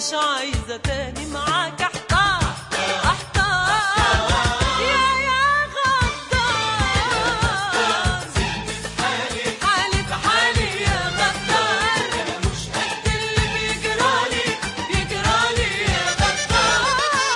مش عايزة تاني معاك احتار احتار يا يا غدار حالي في حالي يا غدار مش قد اللي بيجرالي بيجرالي يا غدار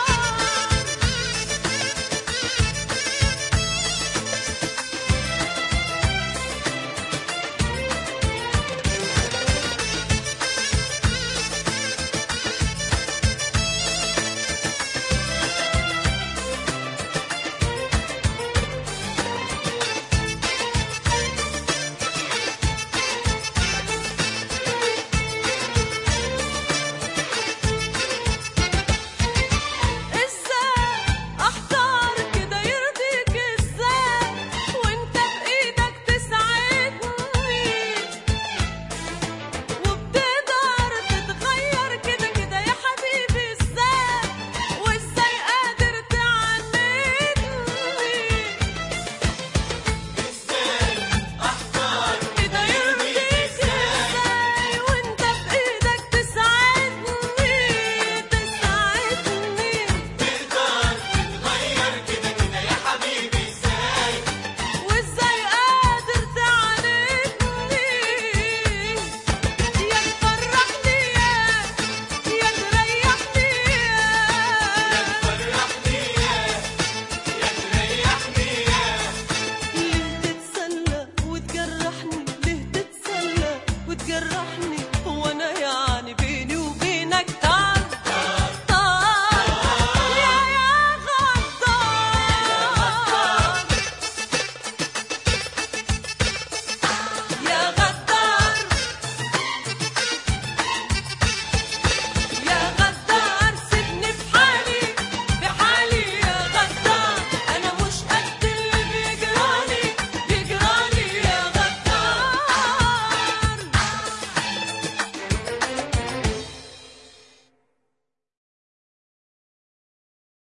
ازاي احتار كده يرضيك ازاي وانت بايدك تساعدني وبتقدر تتغير كده كده يا حبيبي ازاي وازاي قادر تعاندني كده يرضيك ازاي وانت بايدك تساعدني تساعدني وازاي قادر تعاندني يا تفرحني يا تريحني ليه تتسلى وتجرحني ليه تتسلى وتجرحني